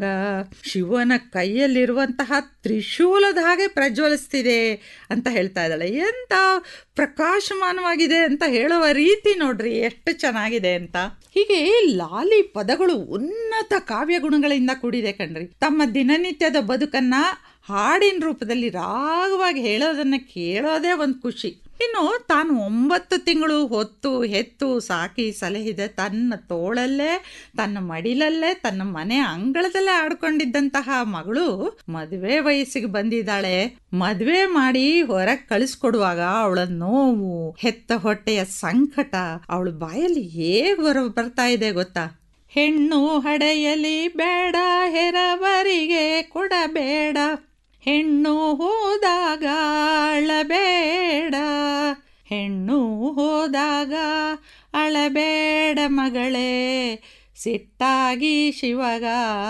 ಶಿವನ ಕೈಯಲ್ಲಿರುವಂತಹ ತ್ರಿಶೂಲದ ಹಾಗೆ ಪ್ರಜ್ವಲಿಸ್ತಿದೆ ಅಂತ ಹೇಳ್ತಾ ಇದ್ದಾಳೆ ಎಂತ ಪ್ರಕಾಶಮಾನವಾಗಿದೆ ಅಂತ ಹೇಳುವ ರೀತಿ ನೋಡ್ರಿ ಎಷ್ಟು ಚೆನ್ನಾಗಿದೆ ಅಂತ ಹೀಗೆ ಲಾಲಿ ಪದಗಳು ಉನ್ನತ ಕಾವ್ಯ ಗುಣಗಳಿಂದ ಕೂಡಿದೆ ಕಣ್ರಿ ತಮ್ಮ ದಿನನಿತ್ಯದ ಬದುಕನ್ನ ಹಾಡಿನ ರೂಪದಲ್ಲಿ ರಾಗವಾಗಿ ಹೇಳೋದನ್ನ ಕೇಳೋದೇ ಒಂದು ಖುಷಿ ಇನ್ನು ತಾನು ಒಂಬತ್ತು ತಿಂಗಳು ಹೊತ್ತು ಹೆತ್ತು ಸಾಕಿ ಸಲಹಿದೆ ತನ್ನ ತೋಳಲ್ಲೇ ತನ್ನ ಮಡಿಲಲ್ಲೇ ತನ್ನ ಮನೆ ಅಂಗಳದಲ್ಲೇ ಆಡ್ಕೊಂಡಿದ್ದಂತಹ ಮಗಳು ಮದುವೆ ವಯಸ್ಸಿಗೆ ಬಂದಿದ್ದಾಳೆ ಮದುವೆ ಮಾಡಿ ಹೊರಗೆ ಕಳಿಸ್ಕೊಡುವಾಗ ಅವಳ ನೋವು ಹೆತ್ತ ಹೊಟ್ಟೆಯ ಸಂಕಟ ಅವಳ ಬಾಯಲ್ಲಿ ಹೇಗೆ ಬರ ಬರ್ತಾ ಇದೆ ಗೊತ್ತಾ ಹೆಣ್ಣು ಹಡೆಯಲಿ ಬೇಡ ಹೆರವರಿಗೆ ಕೊಡಬೇಡ ಹೆಣ್ಣು ಹೋದಾಗ ಅಳಬೇಡ ಹೆಣ್ಣು ಹೋದಾಗ ಅಳಬೇಡ ಮಗಳೇ ಸಿಟ್ಟಾಗಿ ಶಿವಗ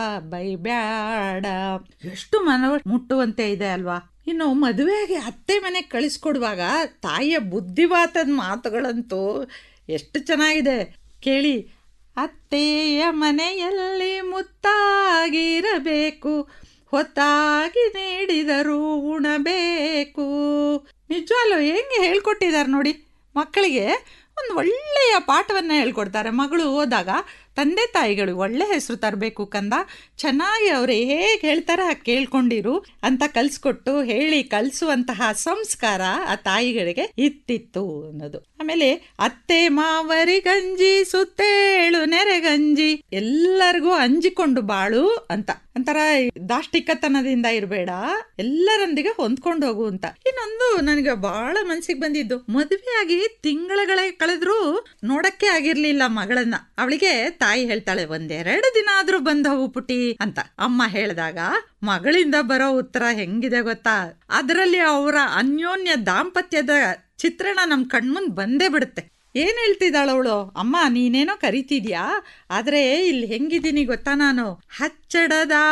ಬೈಬ್ಯಾಡ ಎಷ್ಟು ಮನವ ಮುಟ್ಟುವಂತೆ ಇದೆ ಅಲ್ವಾ ಇನ್ನು ಮದುವೆಗೆ ಅತ್ತೆ ಮನೆಗೆ ಕಳಿಸ್ಕೊಡುವಾಗ ತಾಯಿಯ ಬುದ್ಧಿವಾತದ ಮಾತುಗಳಂತೂ ಎಷ್ಟು ಚೆನ್ನಾಗಿದೆ ಕೇಳಿ ಅತ್ತೆಯ ಮನೆಯಲ್ಲಿ ಮುತ್ತಾಗಿರಬೇಕು ಹೊತ್ತಾಗಿ ನೀಡಿದರೂ ಉಣಬೇಕು ನಿಜವಲ್ಲೂ ಹೆಂಗೆ ಹೇಳ್ಕೊಟ್ಟಿದ್ದಾರೆ ನೋಡಿ ಮಕ್ಕಳಿಗೆ ಒಂದು ಒಳ್ಳೆಯ ಪಾಠವನ್ನು ಹೇಳ್ಕೊಡ್ತಾರೆ ಮಗಳು ಹೋದಾಗ ತಂದೆ ತಾಯಿಗಳು ಒಳ್ಳೆ ಹೆಸರು ತರಬೇಕು ಕಂದ ಚೆನ್ನಾಗಿ ಅವರು ಹೇಗೆ ಹೇಳ್ತಾರೆ ಹಾಗೆ ಕೇಳ್ಕೊಂಡಿರು ಅಂತ ಕಲಿಸ್ಕೊಟ್ಟು ಹೇಳಿ ಕಲಿಸುವಂತಹ ಸಂಸ್ಕಾರ ಆ ತಾಯಿಗಳಿಗೆ ಇತ್ತಿತ್ತು ಅನ್ನೋದು ಆಮೇಲೆ ಅತ್ತೆ ಮಾವರಿ ಗಂಜಿ ಸುತ್ತೇಳು ನೆರೆಗಂಜಿ ಎಲ್ಲರಿಗೂ ಅಂಜಿಕೊಂಡು ಬಾಳು ಅಂತ ಒಂಥರ ದಾಷ್ಟಿಕತನದಿಂದ ಇರಬೇಡ ಎಲ್ಲರೊಂದಿಗೆ ಹೊಂದ್ಕೊಂಡು ಹೋಗು ಅಂತ ಇನ್ನೊಂದು ನನಗೆ ಬಹಳ ಮನ್ಸಿಗೆ ಬಂದಿದ್ದು ಮದುವೆಯಾಗಿ ತಿಂಗಳುಗಳೇ ಕಳೆದ್ರು ನೋಡಕ್ಕೆ ಆಗಿರ್ಲಿಲ್ಲ ಮಗಳನ್ನ ಅವಳಿಗೆ ತಾಯಿ ಹೇಳ್ತಾಳೆ ಒಂದೆರಡು ದಿನ ಆದ್ರೂ ಬಂದವು ಪುಟಿ ಅಂತ ಅಮ್ಮ ಹೇಳಿದಾಗ ಮಗಳಿಂದ ಬರೋ ಉತ್ತರ ಹೆಂಗಿದೆ ಗೊತ್ತಾ ಅದರಲ್ಲಿ ಅವರ ಅನ್ಯೋನ್ಯ ದಾಂಪತ್ಯದ ಚಿತ್ರಣ ನಮ್ ಕಣ್ಮುಂದ್ ಬಂದೇ ಬಿಡುತ್ತೆ ಏನ್ ಹೇಳ್ತಿದ್ದಾಳ ಅವಳು ಅಮ್ಮ ನೀನೇನೋ ಕರಿತಿದ್ಯಾ ಆದ್ರೆ ಇಲ್ಲಿ ಹೆಂಗಿದ್ದೀನಿ ಗೊತ್ತಾ ನಾನು ಹಚ್ಚಡದ